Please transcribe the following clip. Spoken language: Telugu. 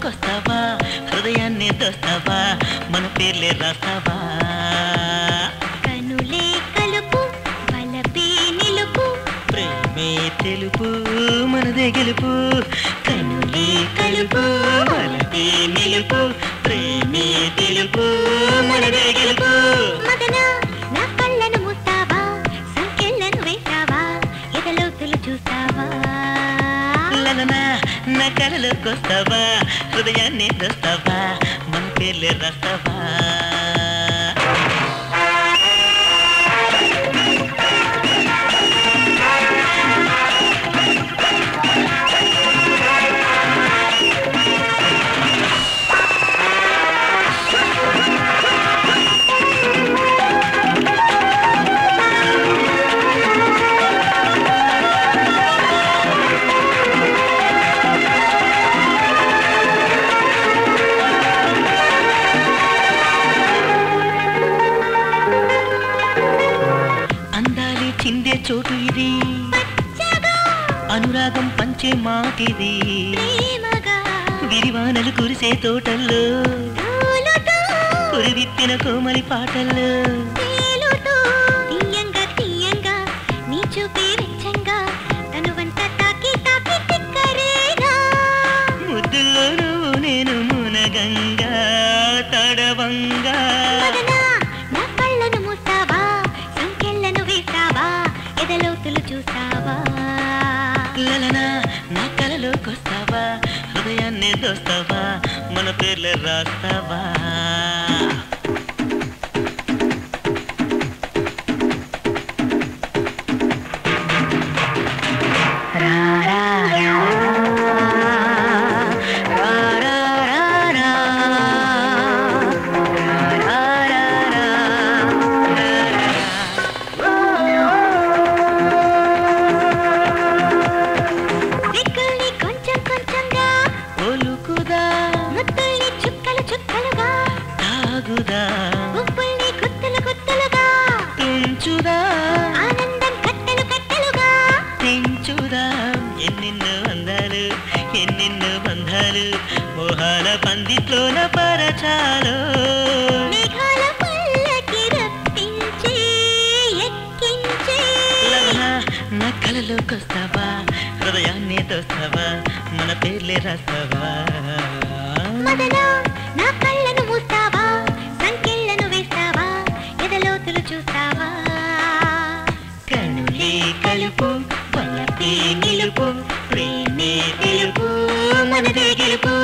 కలలోకొస్తావా హృదయాన్ని దోస్తావా మన పేర్లే రాస్తావా కనులే కలుపు వలపే నిలుపు ప్రేమే తెలుపు మనదే గెలుపు కనులే కలుపు మనదే నిలుపు ప్రేమే తెలుపు మనదే గెలుపు మదన నా కళ్ళను మూస్తావా సంకెళ్ళను వేస్తావా ఎదలోతులు చూస్తావా లలనా నా కలలోకొస్తావా హృదయాన్ని దోస్తావా మన పేర్లే రాస్తావా అందాలి చిందే చోటు ఇది పచ్చగా అనురాగం పంచే మాటిది ప్రేమగా విరివానలు కురిసే తోటల్లో తూలుతూ పురివిప్పిన కోమలి పాటల్లో తేలుతూ తీయంగా తీయంగా నీ చూపే వెచ్చంగా తనువంతా తాకి తాకి తిక్కరేగా ముద్దుల్లో నువ్వు నేను మునగంగా తడవంగా మదన నా కళ్ళను మూస్తావా సంకెళ్ళను వేస్తావా ఎదలోతులు చూస్తావా లలనా నా కలలోకొస్తావా హృదయాన్ని దోస్తావా మన పేర్లే రాస్తావా రా రా రా. రా రా రా రా. రా రా రా రా. దిక్కుల్ని కొంచెం కొంచెంగా ఒలుకుదా ముత్తుల్ని చుక్కలు చుక్కలుగా తాగుదా ఉప్పుల్ని గుత్తులు గుత్తులుగా తుంచుదా ఆనందం కట్టెలు కట్టెలుగా తెంచుదా ఎన్నెన్నో అందాలు ఎన్నెన్నో బంధాలు మోహాల పందిట్లోన పరచాలో మేఘాల పల్లకి రప్పించి ఎక్కించి లలనా నా కలలోకొస్తావా హృదయాన్ని తోస్తావా మన పేర్లే రాస్తావా మదన నా కళ్ళను మూస్తావా సంకెళ్ళను వేస్తావా ఎదలోతులు చూస్తావా కనులే కలుపు వలపే నిలుపు ప్రేమే తెలుపు మనదే గెలుపు